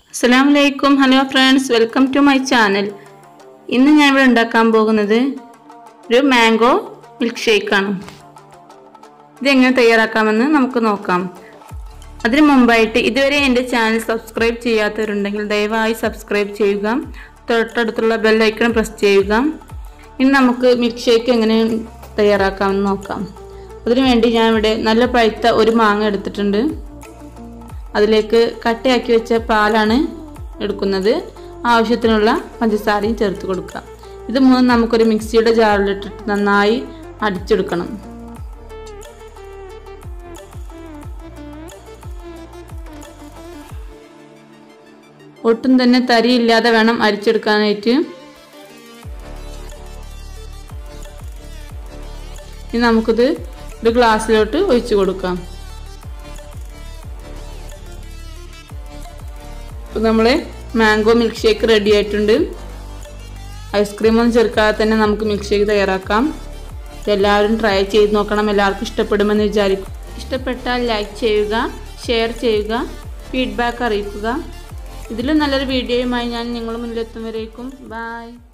അസ്സലാമു അലൈക്കും hello friends welcome to my channel ഇന്ന് ഞാൻ ഇവിടെ ഉണ്ടാക്കാൻ പോകുന്നത് ഒരു മാംഗോ മിൽക്ക് ഷേക്കാണ് ഇതെങ്ങനെ തയ്യാറാക്കാമെന്ന് നമുക്ക് നോക്കാം അതിനു മുമ്പായിട്ട് ഇതുവരെ എൻ്റെ ചാനൽ സബ്സ്ക്രൈബ് ചെയ്യാത്തവരുണ്ടെങ്കിൽ ദയവായി സബ്സ്ക്രൈബ് ചെയ്യുക തൊട്ടടുത്തുള്ള ബെല്ലൈക്കൺ പ്രസ് ചെയ്യുക ഇനി നമുക്ക് മിൽക്ക് ഷേക്ക് എങ്ങനെ തയ്യാറാക്കാമെന്ന് നോക്കാം അതിനുവേണ്ടി ഞാൻ ഇവിടെ നല്ല പഴുത്ത ഒരു മാങ്ങ എടുത്തിട്ടുണ്ട് അതിലേക്ക് കട്ടയാക്കി വെച്ച പാലാണ് എടുക്കുന്നത് ആവശ്യത്തിനുള്ള പഞ്ചസാരയും ചേർത്ത് കൊടുക്കുക ഇത് മൂന്നും നമുക്കൊരു മിക്സിയുടെ ജാറിലിട്ടിട്ട് നന്നായി അടിച്ചെടുക്കണം ഒട്ടും തന്നെ തരിയില്ലാതെ വേണം അരിച്ചെടുക്കാനായിട്ട് ഇനി നമുക്കിത് ഒരു ഗ്ലാസ്സിലോട്ട് ഒഴിച്ചു കൊടുക്കാം ഇപ്പോൾ നമ്മളെ മാംഗോ മിൽക്ക് ഷേക്ക് റെഡി ആയിട്ടുണ്ട് ഐസ്ക്രീമൊന്നും ചേർക്കാതെ തന്നെ നമുക്ക് മിൽക്ക് ഷേക്ക് തയ്യാറാക്കാം എല്ലാവരും ട്രൈ ചെയ്ത് നോക്കണം എല്ലാവർക്കും ഇഷ്ടപ്പെടുമെന്ന് വിചാരിക്കും ഇഷ്ടപ്പെട്ടാൽ ലൈക്ക് ചെയ്യുക ഷെയർ ചെയ്യുക ഫീഡ്ബാക്ക് അറിയിക്കുക ഇതിലും നല്ലൊരു വീഡിയോയുമായി ഞാൻ നിങ്ങളുടെ മുന്നിലെത്തും വരേക്കും ബൈ